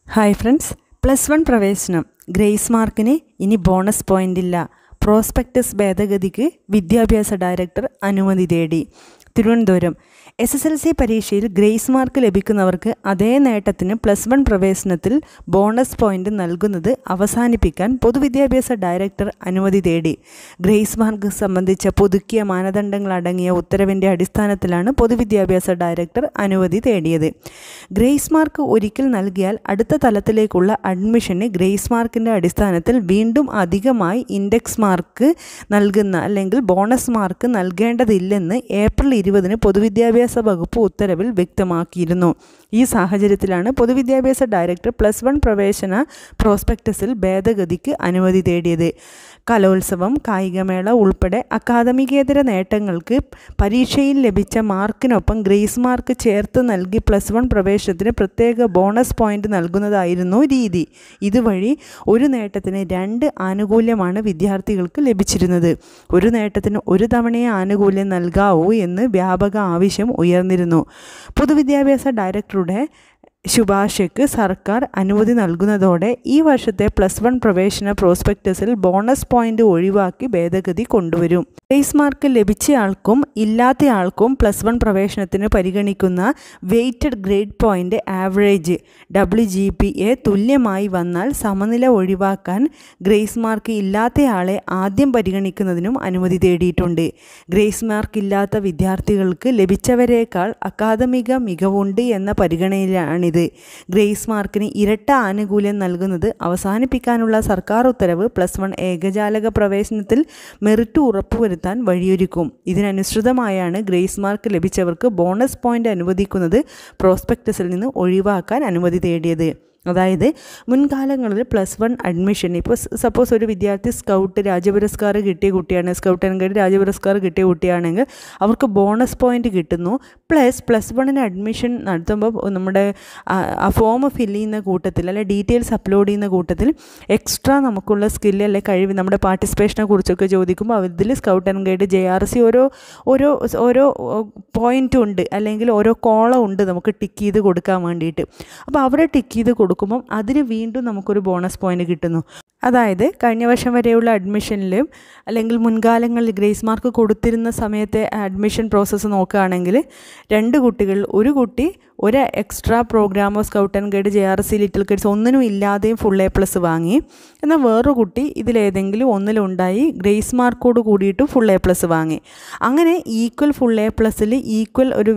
hi friends plus one പ്രവേശനം grace മാർക്കിന് ഇനി ബോണസ് പോയിന്റ് ഇല്ല പ്രോസ്പെക്ടസ് ഭേദഗതിക്ക് വിദ്യാഭ്യാസ ഡയറക്ടർ അനുമതി തേടി Thiruvananthapuram S S L C പരീക്ഷയിൽ ഗ്രേസ് മാർക്ക് ലഭിക്കുന്നവർക്ക് അതേ നേട്ടത്തിന് പ്ലസ് വൺ പ്രവേശനത്തിൽ ബോണസ് പോയിന്റ് നൽകുന്നത് അവസാനിപ്പിക്കാൻ പൊതുവിദ്യാഭ്യാസ ഡയറക്ടർ അനുമതി തേടി ഗ്രേസ് മാർക്ക് സംബന്ധിച്ച പുതുക്കിയ മാനദണ്ഡങ്ങൾ അടങ്ങിയ ഉത്തരവിൻ്റെ അടിസ്ഥാനത്തിലാണ് പൊതുവിദ്യാഭ്യാസ ഡയറക്ടർ അനുമതി തേടിയത് ഗ്രേസ് മാർക്ക് ഒരിക്കൽ നൽകിയാൽ അടുത്ത തലത്തിലേക്കുള്ള അഡ്മിഷന് ഗ്രേസ് മാർക്കിൻ്റെ അടിസ്ഥാനത്തിൽ വീണ്ടും അധികമായി ഇൻഡെക്സ് മാർക്ക് നൽകുന്ന അല്ലെങ്കിൽ ബോണസ് മാർക്ക് നൽകേണ്ടതില്ലെന്ന് ഏപ്രിൽ ഇരുപതിന് പൊതുവിദ്യാഭ്യാസ വകുപ്പ് ഉത്തരവിൽ വ്യക്തമാക്കിയിരുന്നു ഈ സാഹചര്യത്തിലാണ് പൊതുവിദ്യാഭ്യാസ ഡയറക്ടർ പ്ലസ് വൺ പ്രവേശന പ്രോസ്പെക്ടസിൽ ഭേദഗതിക്ക് അനുമതി തേടിയത് കലോത്സവം കായികമേള ഉൾപ്പെടെ അക്കാദമികേതര നേട്ടങ്ങൾക്ക് പരീക്ഷയിൽ ലഭിച്ച മാർക്കിനൊപ്പം ഗ്രേസ് മാർക്ക് ചേർത്ത് നൽകി പ്ലസ് വൺ പ്രവേശനത്തിന് പ്രത്യേക ബോണസ് പോയിന്റ് നൽകുന്നതായിരുന്നു രീതി ഇതുവഴി ഒരു നേട്ടത്തിന് രണ്ട് ആനുകൂല്യമാണ് വിദ്യാർത്ഥികൾക്ക് ലഭിച്ചിരുന്നത് ഒരു നേട്ടത്തിന് ഒരു തവണയെ ആനുകൂല്യം നൽകാവൂ എന്ന് വ്യാപക ആവശ്യം ഉയർന്നിരുന്നു പൊതുവിദ്യാഭ്യാസ ഡയറക്ടറുടെ ശുപാർശയ്ക്ക് സർക്കാർ അനുമതി നൽകുന്നതോടെ ഈ വർഷത്തെ പ്ലസ് വൺ പ്രവേശന പ്രോസ്പെക്ടസിൽ ബോണസ് പോയിന്റ് ഒഴിവാക്കി ഭേദഗതി കൊണ്ടുവരും ഗ്രേസ് മാർക്ക് ലഭിച്ചയാൾക്കും ഇല്ലാത്തയാൾക്കും പ്ലസ് വൺ പ്രവേശനത്തിന് പരിഗണിക്കുന്ന weighted grade point average W G P A തുല്യമായി വന്നാൽ സമനില ഒഴിവാക്കാൻ ഗ്രേസ് മാർക്ക് ഇല്ലാത്തയാളെ ആദ്യം പരിഗണിക്കുന്നതിനും അനുമതി തേടിയിട്ടുണ്ട് ഗ്രേസ് മാർക്ക് ഇല്ലാത്ത വിദ്യാർത്ഥികൾക്ക് ലഭിച്ചവരേക്കാൾ അക്കാദമിക മികവുണ്ട് എന്ന പരിഗണനയിലാണിത് ഗ്രേസ് മാർക്കിന് ഇരട്ട ആനുകൂല്യം നൽകുന്നത് അവസാനിപ്പിക്കാനുള്ള സർക്കാർ ഉത്തരവ് പ്ലസ് വൺ ഏകജാലക പ്രവേശനത്തിൽ മെറിറ്റ് ഉറപ്പുവരുത്താൻ വഴിയൊരുക്കും ഇതിനനുസൃതമായാണ് ഗ്രേസ് മാർക്ക് ലഭിച്ചവർക്ക് ബോണസ് പോയിന്റ് അനുവദിക്കുന്നത് പ്രോസ്പെക്ടസിൽ നിന്ന് ഒഴിവാക്കാൻ അനുമതി തേടിയത് അതായത് മുൻകാലങ്ങളിൽ പ്ലസ് വൺ അഡ്മിഷൻ ഇപ്പോൾ സപ്പോസ് ഒരു വിദ്യാർത്ഥി സ്കൗട്ട് രാജ്യപുരസ്കാർ കിട്ടിയ കുട്ടിയാണ് സ്കൗട്ട് ആൻഡ് ഗൈഡ് രാജ്യപുരസ്കാർ കിട്ടിയ കുട്ടിയാണെങ്കിൽ അവർക്ക് ബോണസ് പോയിന്റ് കിട്ടുന്നു പ്ലസ് പ്ലസ് വണ്ണിന് അഡ്മിഷൻ നടത്തുമ്പോൾ നമ്മുടെ ആ ഫോം ഫില്ല് ചെയ്യുന്ന കൂട്ടത്തിൽ അല്ലെ ഡീറ്റെയിൽസ് അപ്ലോഡ് ചെയ്യുന്ന കൂട്ടത്തിൽ എക്സ്ട്രാ നമുക്കുള്ള സ്കില്ല് അല്ലെ കഴിവ് നമ്മുടെ പാർട്ടിസിപ്പേഷനെ കുറിച്ചൊക്കെ ചോദിക്കുമ്പോൾ അതിൽ scout and guide J R C ഓരോ ഓരോ ഓരോ പോയിന്റും ഉണ്ട് അല്ലെങ്കിൽ ഓരോ കോളം ഉണ്ട് നമുക്ക് ടിക്ക് ചെയ്ത് കൊടുക്കാൻ വേണ്ടിയിട്ട് അപ്പോൾ അവിടെ ടിക്ക് ചെയ്ത് കൊടുക്കും കൊടുക്കുമ്പം അതിന് വീണ്ടും നമുക്കൊരു ബോണസ് പോയിന്റ് കിട്ടുന്നു അതായത് കഴിഞ്ഞ വർഷം വരെയുള്ള അഡ്മിഷനിലും അല്ലെങ്കിൽ മുൻകാലങ്ങളിൽ ഗ്രേസ് മാർക്ക് കൊടുത്തിരുന്ന സമയത്തെ അഡ്മിഷൻ പ്രോസസ്സ് നോക്കുകയാണെങ്കിൽ രണ്ട് കുട്ടികൾ ഒരു കുട്ടി ഒരു എക്സ്ട്രാ പ്രോഗ്രാമോ scout and guide J R C little kids ഒന്നിനും ഇല്ലാതെയും ഫുൾ എ പ്ലസ് വാങ്ങി എന്നാൽ വേറൊരു കുട്ടി ഇതിലേതെങ്കിലും ഒന്നിലുണ്ടായി ഗ്രേസ് മാർക്കോട് കൂടിയിട്ട് ഫുൾ എ പ്ലസ് വാങ്ങി അങ്ങനെ ഈക്വൽ ഫുൾ എ പ്ലസ്സിൽ ഈക്വൽ ഒരു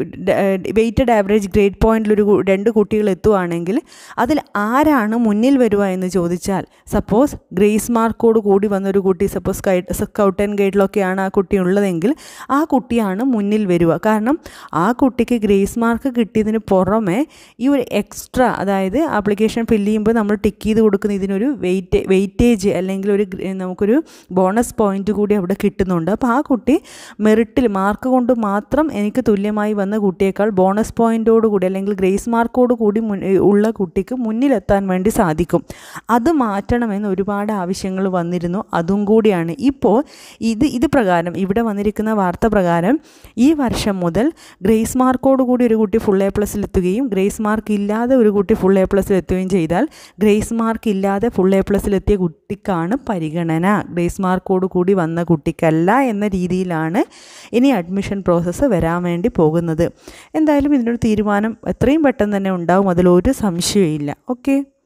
വെയ്റ്റഡ് ആവറേജ് ഗ്രേഡ് പോയിന്റിൽ ഒരു രണ്ട് കുട്ടികൾ എത്തുവാണെങ്കിൽ അതിൽ ആരാണ് മുന്നിൽ വരിക എന്ന് ചോദിച്ചാൽ സപ്പോസ് ഗ്രേസ് മാർക്കോട് കൂടി വന്നൊരു കുട്ടി സപ്പോസ് സ്കൗട്ട് ആൻഡ് ഗൈഡിലൊക്കെയാണ് ആ കുട്ടി ഉള്ളതെങ്കിൽ ആ കുട്ടിയാണ് മുന്നിൽ വരിക കാരണം ആ കുട്ടിക്ക് ഗ്രേസ് മാർക്ക് കിട്ടിയതിന് പുറമെ ഈ ഒരു എക്സ്ട്രാ അതായത് ആപ്ലിക്കേഷൻ ഫില്ല് ചെയ്യുമ്പോൾ നമ്മൾ ടിക്ക് ചെയ്ത് കൊടുക്കുന്ന ഇതിനൊരു വെയിറ്റ് വെയിറ്റേജ് അല്ലെങ്കിൽ ഒരു നമുക്കൊരു ബോണസ് പോയിന്റ് കൂടി അവിടെ കിട്ടുന്നുണ്ട് അപ്പോൾ ആ കുട്ടി മെറിറ്റിൽ മാർക്ക് കൊണ്ട് മാത്രം എനിക്ക് തുല്യമായി വന്ന കുട്ടിയേക്കാൾ ബോണസ് പോയിൻറ്റോട് കൂടി അല്ലെങ്കിൽ ഗ്രേസ് മാർക്കോട് കൂടി ഉള്ള കുട്ടിക്ക് മുന്നിലെത്താൻ വേണ്ടി സാധിക്കും അത് മാറ്റണമെന്ന് ഒരുപാട് ആവശ്യങ്ങൾ വന്നിരുന്നു അതും കൂടിയാണ് ഇപ്പോൾ ഇത് ഇത് പ്രകാരം ഇവിടെ വന്നിരിക്കുന്ന വാർത്ത പ്രകാരം ഈ വർഷം മുതൽ ഗ്രേസ് മാർക്കോട് കൂടി ഒരു കുട്ടി ഫുൾ എ പ്ലസ്സിൽ എത്തുകയും ഗ്രേസ് മാർക്ക് ഇല്ലാതെ ഒരു കുട്ടി ഫുൾ എ പ്ലസ്സിൽ എത്തുകയും ചെയ്താൽ ഗ്രേസ് മാർക്ക് ഇല്ലാതെ ഫുൾ എ പ്ലസ്സിൽ എത്തിയ കുട്ടിക്കാണ് പരിഗണന ഗ്രേസ് മാർക്കോട് കൂടി വന്ന കുട്ടിക്കല്ല എന്ന രീതിയിലാണ് ഇനി അഡ്മിഷൻ പ്രോസസ്സ് വരാൻ വേണ്ടി പോകുന്നത് എന്തായാലും ഇതിനൊരു തീരുമാനം എത്രയും പെട്ടെന്ന് തന്നെ ഉണ്ടാവും അതിലൊരു സംശയമില്ല ഓക്കെ